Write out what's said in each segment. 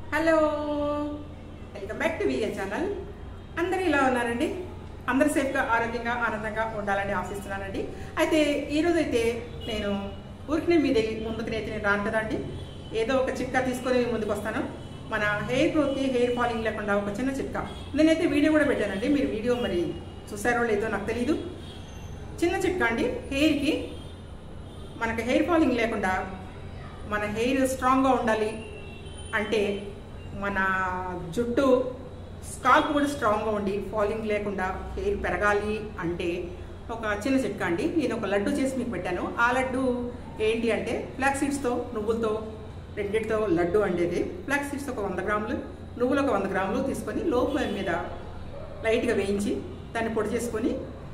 hello welcome back to VA channel అందరూ ఇలా ఉన్నారండి అందరు సేఫ్గా ఆరోగ్యంగా ఆనందంగా ఉండాలని ఆశిస్తున్నానండి అయితే ఈరోజు అయితే నేను ఊరికి మీ దగ్గర ముందుకు అయితే నేను రాను కదండి ఏదో ఒక చిట్కా తీసుకొని మీ ముందుకు వస్తాను మన హెయిర్ గ్రోత్కి హెయిర్ ఫాలింగ్ లేకుండా ఒక చిన్న చిట్కా నేనైతే వీడియో కూడా పెట్టానండి మీరు వీడియో మరి చూసారో లేదో నాకు తెలీదు చిన్న చిట్కా అండి హెయిర్కి మనకి హెయిర్ ఫాలింగ్ లేకుండా మన హెయిర్ స్ట్రాంగ్గా ఉండాలి అంటే మన జుట్టు స్కాల్ప్ కూడా స్ట్రాంగ్గా ఉండి ఫాలింగ్ లేకుండా హెయిర్ పెరగాలి అంటే ఒక చిన్న చిట్కా అండి నేను ఒక లడ్డు చేసి మీకు పెట్టాను ఆ లడ్డు ఏంటి అంటే ఫ్లాక్ సీడ్స్తో నువ్వులతో రెండింటితో లడ్డు అండేది ఫ్లాక్ సీడ్స్ ఒక వంద గ్రాములు నువ్వులు ఒక వంద గ్రాములు తీసుకొని లో ఫ్లేమ్ మీద లైట్గా వేయించి దాన్ని పొడి చేసుకొని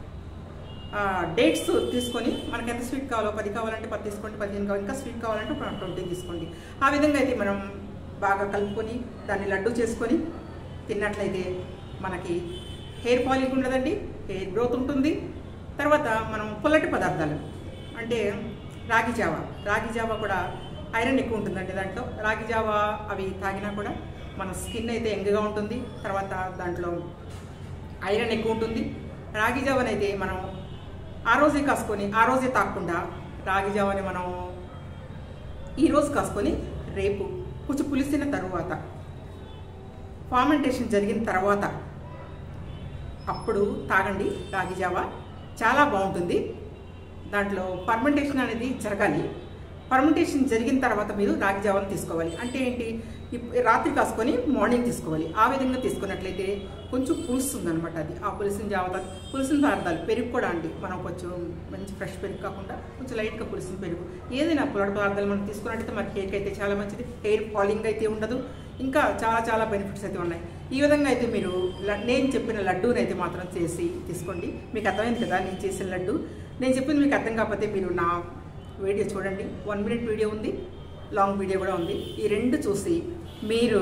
డేట్స్ తీసుకొని మనకి ఎంత స్వీట్ కావాలో పది కావాలంటే పది తీసుకోండి పదిహేను కావాలి ఇంకా స్వీట్ కావాలంటే ఒక ట్వంటీ తీసుకోండి ఆ విధంగా అయితే మనం బాగా కలుపుకొని దాన్ని లడ్డు చేసుకొని తిన్నట్లయితే మనకి హెయిర్ ఫాలింగ్ ఉండదండి హెయిర్ గ్రోత్ ఉంటుంది తర్వాత మనం పుల్లటి పదార్థాలు అంటే రాగి జావ రాగి జావ కూడా ఐరన్ ఎక్కువ ఉంటుందండి దాంట్లో రాగి జావ అవి తాగినా కూడా మన స్కిన్ అయితే ఎంగగా ఉంటుంది తర్వాత దాంట్లో ఐరన్ ఎక్కువ ఉంటుంది రాగి జావనైతే మనం ఆ రోజే కాసుకొని ఆ రోజే తాగకుండా రాగి జావని మనం ఈ రోజు కాసుకొని రేపు కొంచెం పులిసిన తరువాత ఫార్మెంటేషన్ జరిగిన తర్వాత అప్పుడు తాగండి రాగి జావ చాలా బాగుంటుంది దాంట్లో ఫర్మెంటేషన్ అనేది జరగాలి ఫర్మెంటేషన్ జరిగిన తర్వాత మీరు రాగి జావను తీసుకోవాలి అంటే ఏంటి ఇప్- రాత్రి కాసుకొని మార్నింగ్ తీసుకోవాలి ఆ విధంగా తీసుకున్నట్లయితే కొంచెం పులుస్తుంది అనమాట అది ఆ పులిసిన జావ తా- పులిసిన పదార్థాలు పెరుగు కూడా అండి మనం కొంచెం మంచి ఫ్రెష్ పెరుగు కాకుండా కొంచెం లైట్గా పులిసిన పెరుగు ఏదైనా పుల్లటి పదార్థాలు మనం తీసుకున్నట్టయితే మన హెయిర్కి అయితే చాలా మంచిది హెయిర్ ఫాలింగ్ అయితే ఉండదు ఇంకా చాలా చాలా బెనిఫిట్స్ అయితే ఉన్నాయి ఈ విధంగా అయితే మీరు ల- నేను చెప్పిన లడ్డూని అయితే మాత్రం చేసి తీసుకోండి మీకు అర్థమైంది కదా నేను చేసిన లడ్డు నేను చెప్పింది మీకు అర్థం కాకపోతే మీరు నా వీడియో చూడండి వన్ మినిట్ వీడియో ఉంది లాంగ్ వీడియో కూడా ఉంది ఈ రెండు చూసి మీరు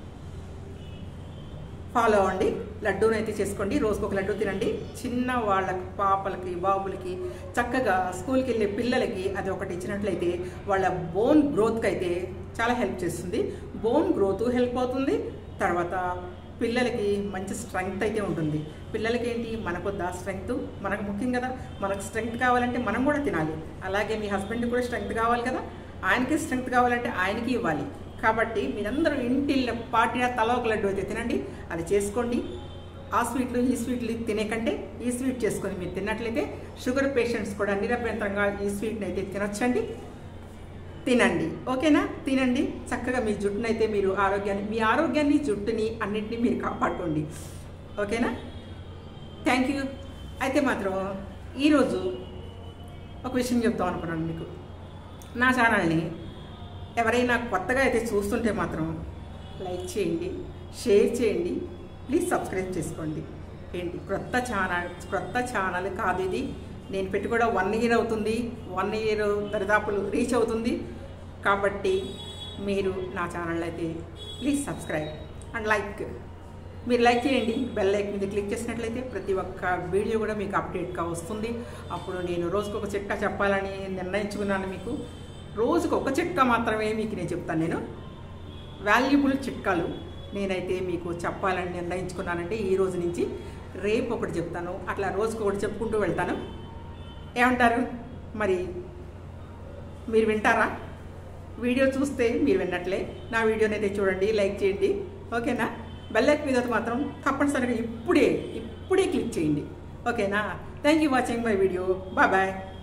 ఫాలో అవ్వండి లడ్డూని అయితే చేసుకోండి రోజుకు ఒక లడ్డు తినండి చిన్న వాళ్ళకి పాపలకి బాబులకి చక్కగా స్కూల్కి వెళ్ళే పిల్లలకి అది ఒకటి ఇచ్చినట్లయితే వాళ్ళ బోన్ గ్రోత్కి అయితే చాలా హెల్ప్ చేస్తుంది బోన్ గ్రోత్ హెల్ప్ అవుతుంది తర్వాత పిల్లలకి మంచి స్ట్రెంగ్త్ అయితే ఉంటుంది పిల్లలకి ఏంటి మనకొద్దా స్ట్రెంగ్త్ మనకు ముఖ్యం కదా మనకు స్ట్రెంగ్త్ కావాలంటే మనం కూడా తినాలి అలాగే మీ హస్బెండ్ కూడా స్ట్రెంగ్త్ కావాలి కదా ఆయనకి స్ట్రెంగ్త్ కావాలంటే ఆయనకి ఇవ్వాలి కాబట్టి మీరందరూ ఇంటిల్లో పాటిన తల ఒక లడ్డు అయితే తినండి అది చేసుకోండి ఆ స్వీట్లు ఈ స్వీట్లు తినే కంటే ఈ స్వీట్ చేసుకొని మీరు తిన్నట్లయితే షుగర్ పేషెంట్స్ కూడా నిరభ్యంతరంగా ఈ స్వీట్ని అయితే తినొచ్చండి తినండి ఓకేనా తినండి చక్కగా మీ జుట్టునైతే అయితే మీరు ఆరోగ్యాన్ని మీ ఆరోగ్యాన్ని జుట్టుని అన్నిటినీ మీరు కాపాడుకోండి ఓకేనా థ్యాంక్ యూ అయితే మాత్రం ఈరోజు ఒక విషయం చెప్తాం అనుకున్నాను మీకు నా ఛానల్ని ఎవరైనా కొత్తగా అయితే చూస్తుంటే మాత్రం లైక్ చేయండి షేర్ చేయండి ప్లీజ్ సబ్స్క్రైబ్ చేసుకోండి ఏంటి క్రొత్త ఛానల్ క్రొత్త ఛానల్ కాదు ఇది నేను పెట్టి కూడా వన్ ఇయర్ అవుతుంది వన్ ఇయర్ దరిదాపులు రీచ్ అవుతుంది కాబట్టి మీరు నా ఛానల్ అయితే ప్లీజ్ సబ్స్క్రైబ్ అండ్ లైక్ మీరు లైక్ చేయండి బెల్ లైక్ మీద క్లిక్ చేసినట్లయితే ప్రతి ఒక్క వీడియో కూడా మీకు అప్డేట్గా వస్తుంది అప్పుడు నేను రోజుకు ఒక చిట్కా చెప్పాలని నిర్ణయించుకున్నాను మీకు రోజుకు ఒక చిట్కా మాత్రమే మీకు నేను చెప్తాను నేను వాల్యుబుల్ చిట్కాలు నేనైతే మీకు చెప్పాలని నిర్ణయించుకున్నానంటే ఈ రోజు నుంచి రేపు ఒకటి చెప్తాను అట్లా రోజుకు ఒకటి చెప్పుకుంటూ వెళ్తాను ఏమంటారు మరి మీరు వింటారా వీడియో చూస్తే మీరు విన్నట్లే నా వీడియోని అయితే చూడండి లైక్ చేయండి ఓకేనా బెల్ ఐకాన్ మీద మాత్రం తప్పనిసరిగా ఇప్పుడే ఇప్పుడే క్లిక్ చేయండి ఓకేనా thank you watching my video bye bye